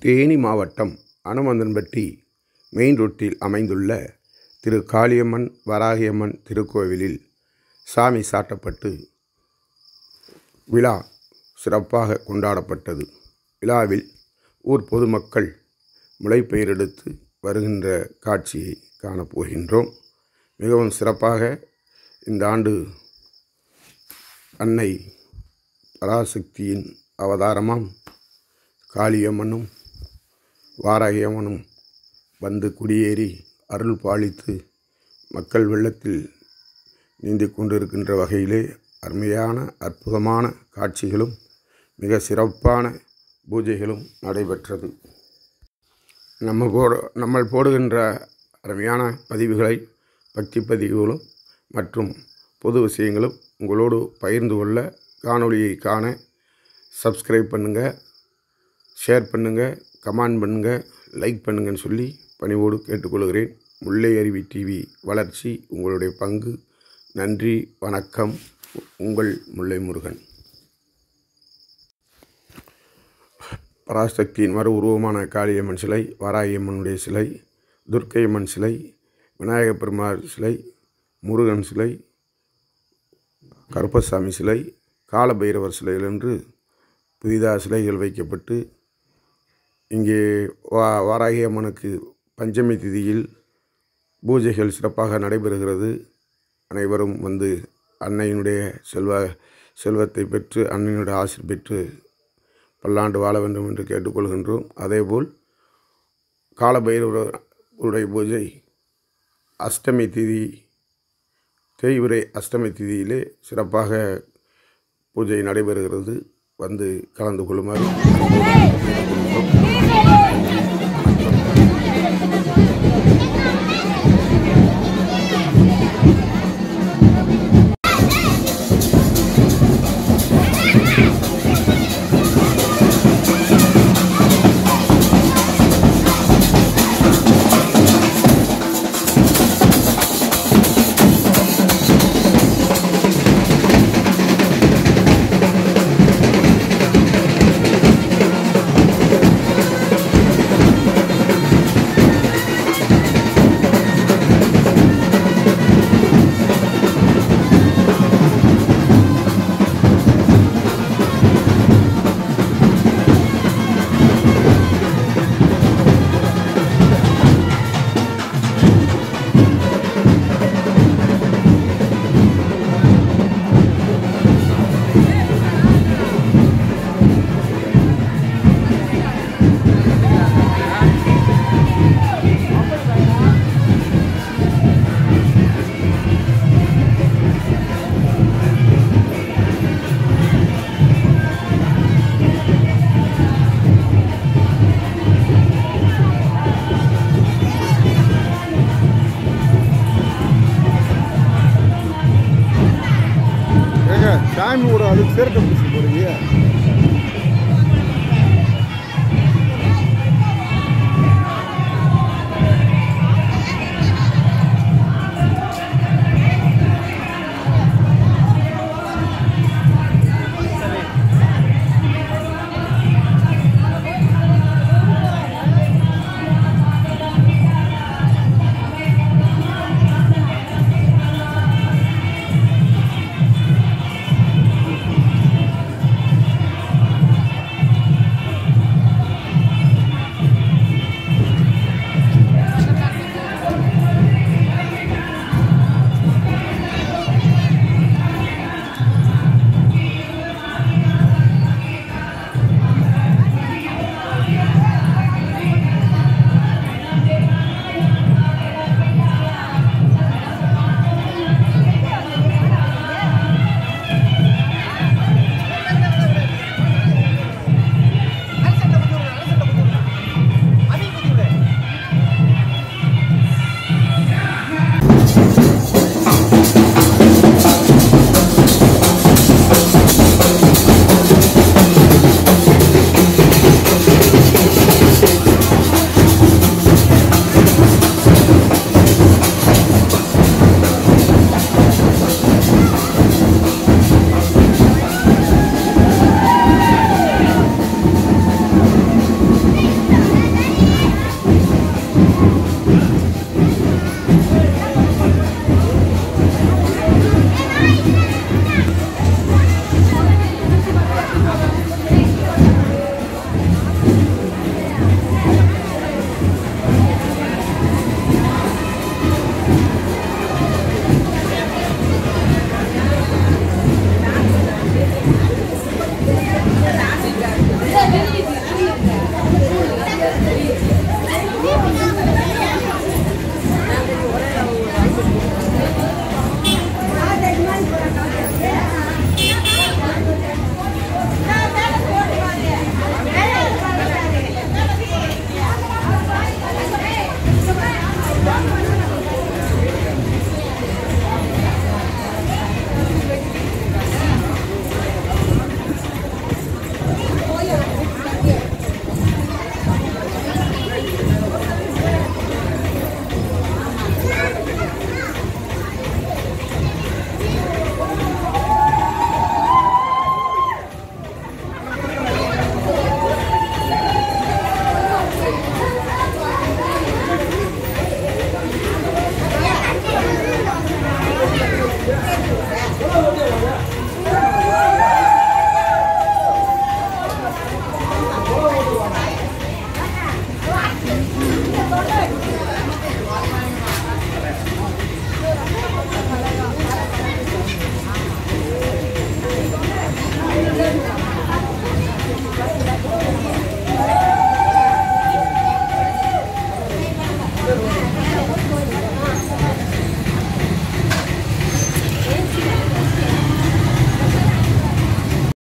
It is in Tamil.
தேனி மாவட்டம் அனுமந்தன்பட்டி மெயின் ரோட்டில் அமைந்துள்ள திரு காளியம்மன் வராகியம்மன் திருக்கோவிலில் சாமி சாட்டப்பட்டு விழா சிறப்பாக கொண்டாடப்பட்டது விழாவில் ஊர் பொதுமக்கள் முளைப்பெயரெடுத்து வருகின்ற காட்சியை காணப்போகின்றோம் மிகவும் சிறப்பாக இந்த ஆண்டு அன்னை பராசக்தியின் அவதாரமாம் காளியம்மனும் வாராகியம்மனும் வந்து குடியேறி அருள் பாலித்து மக்கள் வெள்ளத்தில் நீந்தி கொண்டிருக்கின்ற வகையிலே அருமையான அற்புதமான காட்சிகளும் மிக சிறப்பான பூஜைகளும் நடைபெற்றது நம்ம போட நம்ம போடுகின்ற அருமையான பதிவுகளை பக்தி பதிவுகளும் மற்றும் பொது விஷயங்களும் உங்களோடு பகிர்ந்து கொள்ள காணொளியை காண சப்ஸ்கிரைப் பண்ணுங்கள் ஷேர் பண்ணுங்கள் கமெண்ட் பண்ணுங்கள் லைக் பண்ணுங்கன்னு சொல்லி பணிவோடு கேட்டுக்கொள்கிறேன் முல்லை அருவி டிவி வளர்ச்சி உங்களுடைய பங்கு நன்றி வணக்கம் உங்கள் முல்லை முருகன் பராசக்தியின் மறு உருவமான காளியம்மன் சிலை வாராகியம்மனுடைய சிலை துர்க்கையம்மன் சிலை விநாயகப் பெருமாள் சிலை முருகன் சிலை கருப்பசாமி சிலை காலபைரவர் சிலைகள் என்று புதிதாக சிலைகள் வைக்கப்பட்டு இங்கே வா வாராகி அம்மனுக்கு பஞ்சமி திதியில் பூஜைகள் சிறப்பாக நடைபெறுகிறது அனைவரும் வந்து அன்னையினுடைய செல்வ செல்வத்தை பெற்று அன்னையினுடைய ஆசிர் பெற்று பல்லாண்டு வாழ வேண்டும் என்று கேட்டுக்கொள்கின்றோம் அதேபோல் காலபைரவருடைய பூஜை அஷ்டமி திதி தேய்விரை அஷ்டமி திதியிலே சிறப்பாக பூஜை நடைபெறுகிறது வந்து கலந்து கொள்ளுமாறு ஏங்க சாமி கூட அதுக்கு சேர்க்க பிடிச்சி போறீங்க